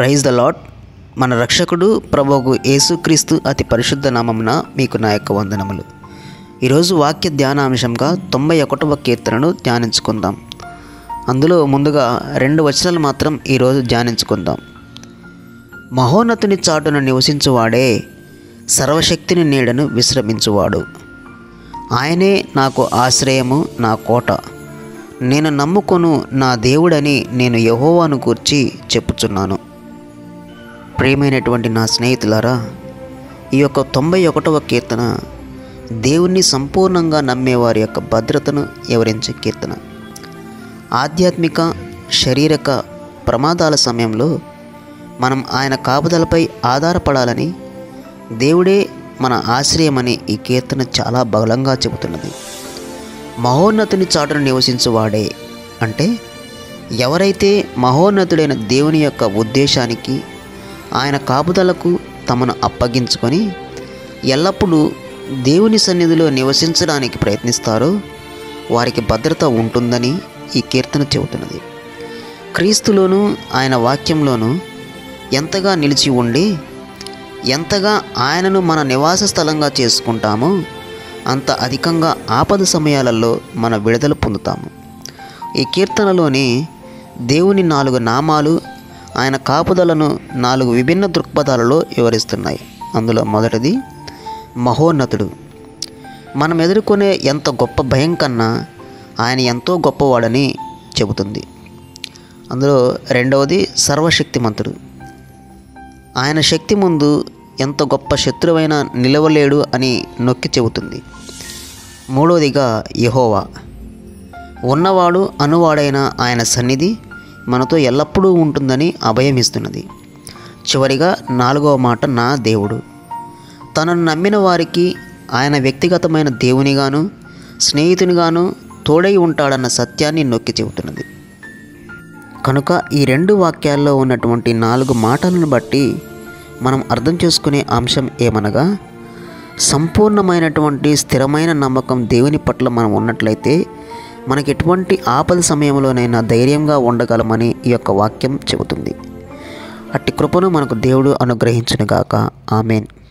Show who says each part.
Speaker 1: praise the lord మన రక్షకుడు ప్రభువు యేసుక్రీస్తు అతి పరిశుద్ధ నామమున మీకు నా యొక్క వందనములు ఈరోజు వాక్య ధ్యానాంశంగా తొంభై ఒకటవ కీర్తనను ధ్యానించుకుందాం అందులో ముందుగా రెండు వచనాలు మాత్రం ఈరోజు ధ్యానించుకుందాం మహోన్నతుని చాటున నివసించువాడే సర్వశక్తిని నీడను విశ్రమించువాడు ఆయనే నాకు ఆశ్రయము నా కోట నేను నమ్ముకొను నా దేవుడని నేను యహోవాను కూర్చి చెప్పుచున్నాను ప్రియమైనటువంటి నా స్నేహితులారా ఈ యొక్క తొంభై ఒకటవ కీర్తన దేవుణ్ణి సంపూర్ణంగా నమ్మేవారి యొక్క భద్రతను వివరించే కీర్తన ఆధ్యాత్మిక శారీరక ప్రమాదాల సమయంలో మనం ఆయన కాపుదలపై ఆధారపడాలని దేవుడే మన ఆశ్రయమని ఈ కీర్తన చాలా బలంగా చెబుతున్నది మహోన్నతుని చాటున నివసించువాడే అంటే ఎవరైతే మహోన్నతుడైన దేవుని యొక్క ఉద్దేశానికి ఆయన కాపుదలకు తమను అప్పగించుకొని ఎల్లప్పుడూ దేవుని సన్నిధిలో నివసించడానికి ప్రయత్నిస్తారో వారికి భద్రత ఉంటుందని ఈ కీర్తన చెబుతున్నది క్రీస్తులోను ఆయన వాక్యంలోనూ ఎంతగా నిలిచి ఉండి ఎంతగా ఆయనను మన నివాస స్థలంగా చేసుకుంటామో అంత అధికంగా ఆపద సమయాలలో మన విడుదల పొందుతాము ఈ కీర్తనలోని దేవుని నాలుగు నామాలు ఆయన కాపుదలను నాలుగు విభిన్న దృక్పథాలలో వివరిస్తున్నాయి అందులో మొదటిది మహోన్నతుడు మనం ఎదుర్కొనే ఎంత గొప్ప భయం కన్నా ఆయన ఎంతో గొప్పవాడని చెబుతుంది అందులో రెండవది సర్వశక్తిమంతుడు ఆయన శక్తి ముందు ఎంత గొప్ప శత్రువైనా నిలవలేడు అని నొక్కి చెబుతుంది మూడవదిగా యహోవా ఉన్నవాడు అనువాడైన ఆయన సన్నిధి మనతో ఎల్లప్పుడూ ఉంటుందని అభయమిస్తున్నది చివరిగా నాలుగవ మాట నా దేవుడు తనను నమ్మిన వారికి ఆయన వ్యక్తిగతమైన దేవునిగాను స్నేహితునిగాను తోడై ఉంటాడన్న సత్యాన్ని నొక్కి చెబుతున్నది కనుక ఈ రెండు వాక్యాల్లో ఉన్నటువంటి నాలుగు మాటలను బట్టి మనం అర్థం చేసుకునే అంశం ఏమనగా సంపూర్ణమైనటువంటి స్థిరమైన నమ్మకం దేవుని పట్ల మనం ఉన్నట్లయితే మనకి ఎటువంటి ఆపద సమయంలోనైనా ధైర్యంగా ఉండగలమని ఈ యొక్క వాక్యం చెబుతుంది అట్టి కృపను మనకు దేవుడు అనుగ్రహించునుగాక ఆమెన్